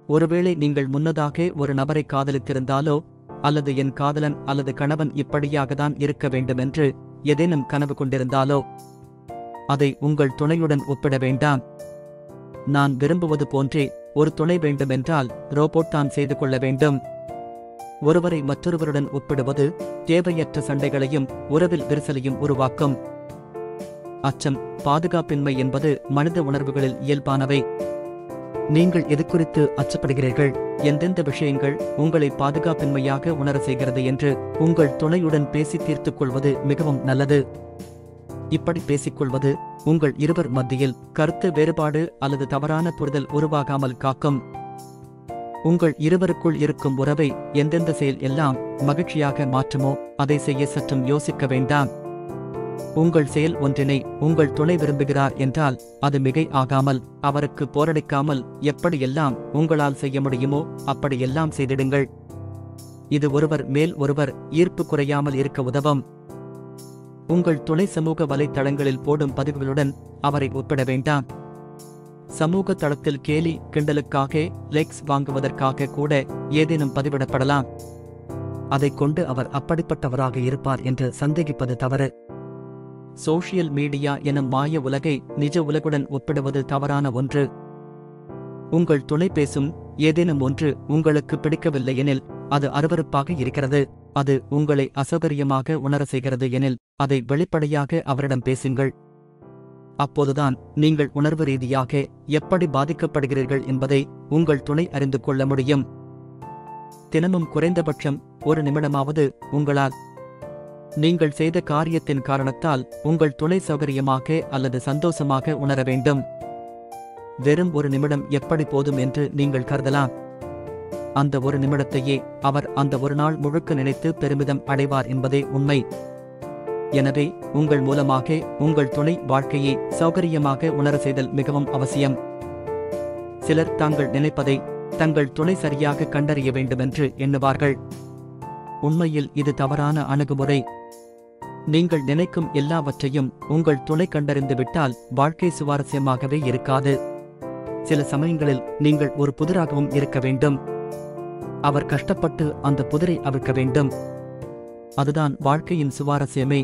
ஒருவேளை நீங்கள் முன்னதாக ஒரு நபரை காதலித்திருந்தாலோ அல்லது என் காதலன் அல்லது கணவன் இப்படியாகத்தான் இருக்க வேண்டுமென்று ஏதேனும் கனவு கொண்டிருந்தாலோ அதை உங்கள் துணையுடன் ஒப்பிட வேண்டாம் நான் விரும்புவது போன்றே ஒரு துணை வேண்டுமென்றால் ரோபோட் தான் செய்து கொள்ள வேண்டும் ஒருவரை மற்றொருவருடன் ஒப்பிடுவது தேவையற்ற சண்டைகளையும் உறவில் விரிசலையும் உருவாக்கும் அச்சம் பாதுகாப்பின்மை என்பது மனித உணர்வுகளில் இயல்பானவை நீங்கள் எது குறித்து அச்சப்படுகிறீர்கள் எந்தெந்த விஷயங்கள் உங்களை பாதுகாப்பின்மையாக உணர செய்கிறது என்று உங்கள் துணையுடன் பேசி தீர்த்துக் கொள்வது மிகவும் நல்லது இப்படி பேசிக்கொள்வது உங்கள் இருவர் மத்தியில் கருத்து வேறுபாடு அல்லது தவறான புரிதல் உருவாகாமல் காக்கும் உங்கள் இருவருக்குள் இருக்கும் உறவை எந்தெந்த செயல் எல்லாம் மகிழ்ச்சியாக மாற்றுமோ அதை செய்ய சற்றும் யோசிக்க வேண்டாம் உங்கள் செயல் ஒன்றினை உங்கள் துணை விரும்புகிறார் என்றால் அது மிகை ஆகாமல் அவருக்கு போரடிக்காமல் எப்படியெல்லாம் உங்களால் செய்ய முடியுமோ அப்படியெல்லாம் செய்திடுங்கள் இது ஒருவர் மேல் ஒருவர் ஈர்ப்பு குறையாமல் இருக்க உதவும் உங்கள் துணை சமூக வலைத்தளங்களில் போடும் பதிவுகளுடன் அவரை ஒப்பிட வேண்டாம் சமூக தளத்தில் கேலி கிண்டலுக்காக லைக்ஸ் வாங்குவதற்காக கூட ஏதேனும் பதிவிடப்படலாம் அதைக் கொண்டு அவர் அப்படிப்பட்டவராக இருப்பார் என்று சந்தேகிப்பது தவறு சோஷியல் மீடியா எனும் மாய உலகை நிஜ உலகுடன் ஒப்பிடுவது தவறான ஒன்று உங்கள் துணை பேசும் ஏதேனும் ஒன்று உங்களுக்கு பிடிக்கவில்லை எனில் அது அருவருப்பாக இருக்கிறது அது உங்களை அசௌகரியமாக உணர செய்கிறது எனில் அதை வெளிப்படையாக அவரிடம் பேசுங்கள் அப்போதுதான் நீங்கள் உணர்வு ரீதியாக எப்படி பாதிக்கப்படுகிறீர்கள் என்பதை உங்கள் துணை அறிந்து கொள்ள முடியும் தினமும் குறைந்தபட்சம் ஒரு நிமிடமாவது உங்களால் நீங்கள் செய்த காரியத்தின் காரணத்தால் உங்கள் துணை சௌகரியமாக அல்லது சந்தோஷமாக உணர வேண்டும் வெறும் ஒரு நிமிடம் எப்படி போதும் என்று நீங்கள் கருதலாம் அந்த ஒரு நிமிடத்தையே அவர் அந்த ஒரு நாள் முழுக்க நினைத்து பெருமிதம் அடைவார் என்பதே உண்மை எனவே உங்கள் மூலமாக உங்கள் துணை வாழ்க்கையை சௌகரியமாக உணர செய்தல் மிகவும் அவசியம் சிலர் தாங்கள் நினைப்பதை தங்கள் துணை சரியாக கண்டறிய வேண்டுமென்று எண்ணுவார்கள் உண்மையில் இது தவறான அணுகுமுறை நீங்கள் நினைக்கும் எல்லாவற்றையும் உங்கள் துணை கண்டறிந்து விட்டால் வாழ்க்கை சுவாரஸ்யமாகவே இருக்காது சில சமயங்களில் நீங்கள் ஒரு புதிராகவும் இருக்க வேண்டும் அவர் கஷ்டப்பட்டு அந்த புதிரை அவிழ்க்க வேண்டும் அதுதான் வாழ்க்கையின் சுவாரஸ்யமே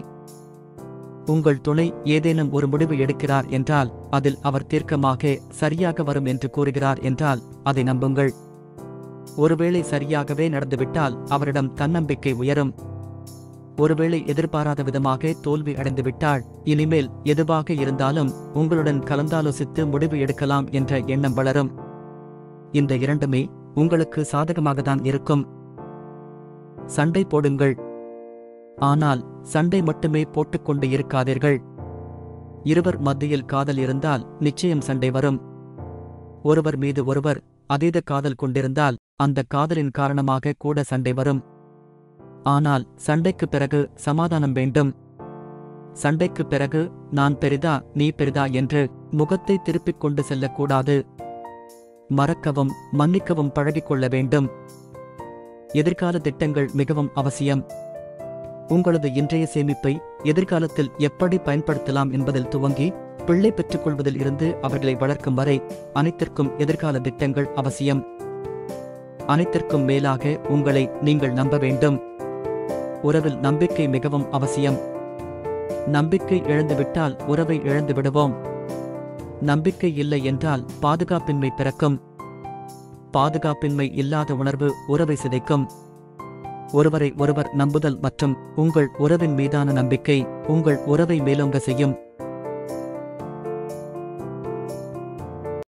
உங்கள் துணை ஏதேனும் ஒரு முடிவு எடுக்கிறார் என்றால் அதில் அவர் தீர்க்கமாக சரியாக வரும் என்று கூறுகிறார் என்றால் அதை நம்புங்கள் ஒருவேளை சரியாகவே நடந்துவிட்டால் அவரிடம் தன்னம்பிக்கை உயரும் ஒருவேளை எதிர்பாராத விதமாக தோல்வி அடைந்துவிட்டால் இனிமேல் எதுவாக இருந்தாலும் உங்களுடன் கலந்தாலோசித்து முடிவு எடுக்கலாம் என்ற எண்ணம் வளரும் இந்த இரண்டுமே உங்களுக்கு சாதகமாகத்தான் இருக்கும் சண்டை போடுங்கள் ஆனால் சண்டை மட்டுமே போட்டுக்கொண்டு இருக்காதீர்கள் இருவர் மத்தியில் காதல் இருந்தால் நிச்சயம் சண்டை வரும் ஒருவர் மீது ஒருவர் அதீத காதல் கொண்டிருந்தால் அந்த காதலின் காரணமாக கூட சண்டை வரும் ஆனால் சண்டைக்கு பிறகு சமாதானம் வேண்டும் சண்டைக்கு பிறகு நான் பெரிதா நீ பெரிதா என்று முகத்தை திருப்பிக் கொண்டு செல்லக்கூடாது மறக்கவும் மன்னிக்கவும் பழகிக்கொள்ள வேண்டும் எதிர்கால திட்டங்கள் மிகவும் அவசியம் உங்களது இன்றைய சேமிப்பை எதிர்காலத்தில் எப்படி பயன்படுத்தலாம் என்பதில் துவங்கி பிள்ளை பெற்றுக்கொள்வதில் இருந்து அவர்களை வளர்க்கும் வரை அனைத்திற்கும் எதிர்கால திட்டங்கள் அவசியம் அனைத்திற்கும் மேலாக உங்களை நீங்கள் நம்ப வேண்டும் உறவில் நம்பிக்கை மிகவும் அவசியம் நம்பிக்கை இழந்துவிட்டால் உறவை இழந்து விடுவோம் நம்பிக்கை இல்லை என்றால் பாதுகாப்பின்மை பிறக்கும் பாதுகாப்பின்மை இல்லாத உணர்வு உறவை சிதைக்கும் ஒருவரை ஒருவர் நம்புதல் மற்றும் உங்கள் உறவின் மீதான நம்பிக்கை உங்கள் உறவை மேலோங்க செய்யும்